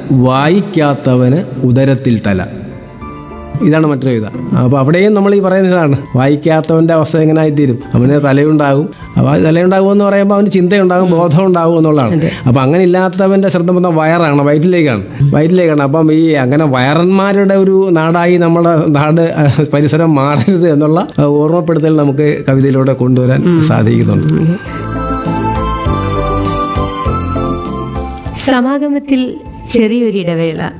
വായിക്കാത്തവന് ഉദരത്തിൽ തല ഇതാണ് മറ്റൊരു ഇത അപ്പോൾ അവിടെയും നമ്മൾ ഈ പറയുന്ന ഇതാണ് വായിക്കാത്തവൻ്റെ അവസ്ഥ എങ്ങനെ ആയിത്തീരും അവന് തലയുണ്ടാകും അപ്പോൾ ആ തലയുണ്ടാകും എന്ന് പറയുമ്പോൾ അവന് ചിന്തയുണ്ടാകും ബോധം ഉണ്ടാകും എന്നുള്ളതാണ് അപ്പോൾ അങ്ങനെ ഇല്ലാത്തവൻ്റെ ശ്രദ്ധ മൊത്തം വയറാണ് വയറ്റിലേക്കാണ് വയറ്റിലേക്കാണ് അപ്പം ഈ അങ്ങനെ വയറന്മാരുടെ ഒരു നാടായി നമ്മുടെ നാട് അഹ്, പരിസരം മാറരുത് എന്നുള്ള അഹ്, ഓർമ്മപ്പെടുത്തൽ നമുക്ക് കവിതയിലൂടെ കൊണ്ടുവരാൻ സാധിക്കുന്നുണ്ട് സമാഗമത്തിൽ ചെറിയൊരിടവേള